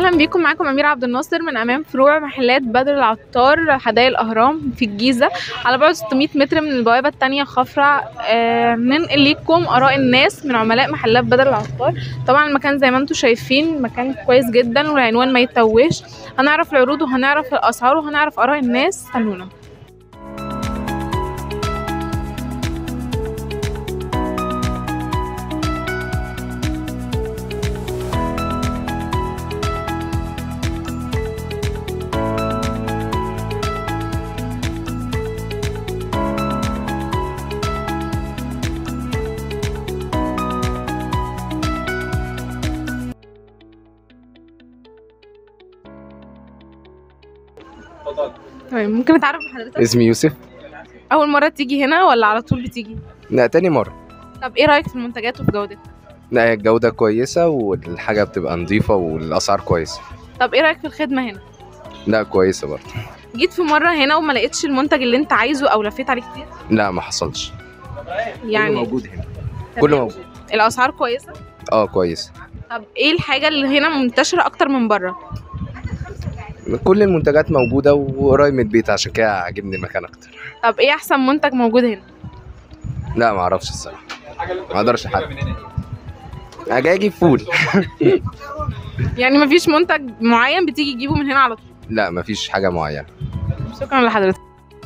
اهلا بيكم معاكم اميره عبد الناصر من امام فروع محلات بدر العطار حدائق الاهرام في الجيزه على بعد 600 متر من البوابه الثانيه خفرع آه ننقل لكم اراء الناس من عملاء محلات بدر العطار طبعا المكان زي ما انتم شايفين مكان كويس جدا والعنوان ما يتوهش هنعرف العروض وهنعرف الاسعار وهنعرف اراء الناس استنونا تمام ممكن اتعرف بحضرتك اسمي يوسف اول مره تيجي هنا ولا على طول بتيجي لا تاني مرة طب ايه رايك في المنتجات وفي جودتها لا هي الجودة كويسة والحاجة بتبقى نظيفة والأسعار كويسة طب ايه رايك في الخدمه هنا لا كويسة برضه جيت في مره هنا وما لقيتش المنتج اللي انت عايزه او لفيت عليه كتير لا ما حصلش كله يعني موجود هنا كله موجود الاسعار كويسه اه كويس طب ايه الحاجه اللي هنا منتشره اكتر من بره كل المنتجات موجودة وقريب من البيت عشان كده عاجبني المكان أكتر طب ايه احسن منتج موجود هنا لا ما أعرفش الصراحة ما أقدرش أحدد أنا جاي أجيب فول يعني مفيش منتج معين بتيجي تجيبه من هنا على طول لا مفيش حاجة معينة شكرا لحضرتك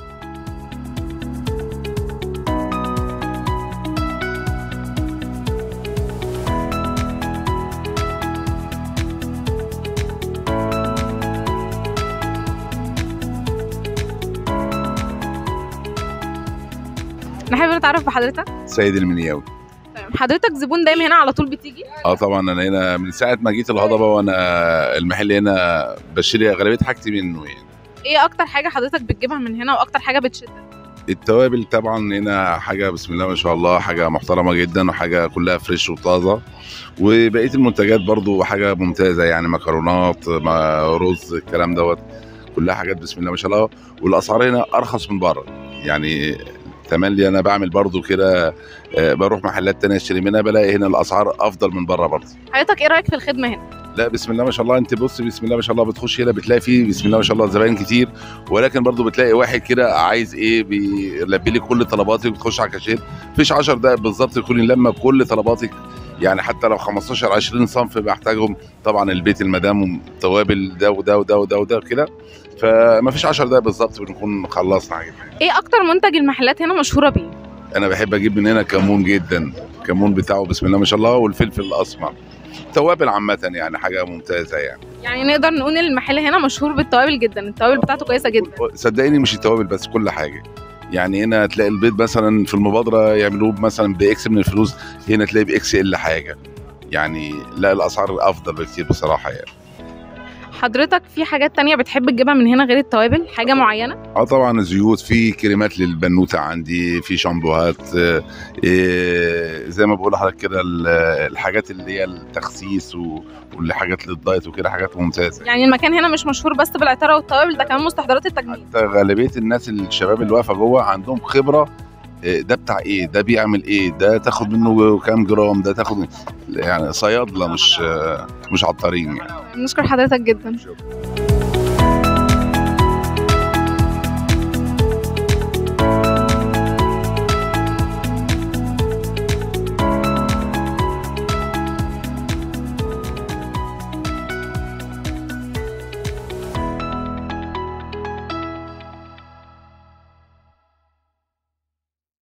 نحب نتعرف بحضرتك سيد المنياوي تمام حضرتك زبون دايما هنا على طول بتيجي اه طبعا انا هنا من ساعه ما جيت الهضبه وانا المحل هنا بشتري اغلبيه حاجتي منه يعني ايه اكتر حاجه حضرتك بتجيبها من هنا واكتر حاجه بتشدك التوابل طبعا هنا حاجه بسم الله ما شاء الله حاجه محترمه جدا وحاجه كلها فريش وطازه وبقيه المنتجات برضو حاجه ممتازه يعني مكرونات ما رز الكلام دوت كلها حاجات بسم الله ما شاء الله والاسعار هنا ارخص من بره يعني تملي انا بعمل برضو كده آه، بروح محلات تانية اشتري منها بلاقي هنا الاسعار افضل من بره برضو حضرتك ايه رايك في الخدمه هنا لا بسم الله ما شاء الله انت بص بسم الله ما شاء الله بتخش هنا بتلاقي فيه بسم الله ما شاء الله زباين كتير ولكن برضو بتلاقي واحد كده عايز ايه بيلبي لك كل طلباتك بتخش على الكاشير مفيش 10 دقائق بالظبط تكوني لما كل طلباتك يعني حتى لو 15 20 صنف محتاجهم طبعا البيت المدام توابل ده وده وده وده وده كده فما فيش 10 دقائق بالظبط بنكون خلصنا حاجه ايه اكتر منتج المحلات هنا مشهوره بيه انا بحب اجيب من هنا كمون جدا الكمون بتاعه بسم الله ما شاء الله والفلفل الاسمر توابل عامه يعني حاجه ممتازه يعني يعني نقدر نقول ان المحل هنا مشهور بالتوابل جدا التوابل بتاعته كويسه جدا صدقيني مش التوابل بس كل حاجه يعني هنا تلاقي البيض مثلا في المبادره يعملوه مثلا باكس من الفلوس هنا تلاقي باكس الا حاجه يعني لا الاسعار افضل بكتير بصراحه يعني حضرتك في حاجات تانية بتحب تجيبها من هنا غير التوابل حاجه معينه اه طبعا الزيوت في كريمات للبنوته عندي في شامبوهات آه، إيه زي ما بقول لحضرتك كده ال- الحاجات اللي هي التخسيس و- والحاجات للدايت وكده حاجات ممتازه يعني المكان هنا مش مشهور بس بالعطاره والتوابل ده كمان مستحضرات التجميل حتى غالبيه الناس الشباب اللي واقفه جوه عندهم خبره إيه ده بتاع ايه ده بيعمل ايه ده تاخد منه كام جرام ده تاخد يعني صيادله مش آه، مش عطارين يعني نشكر حضرتك جدا شكرا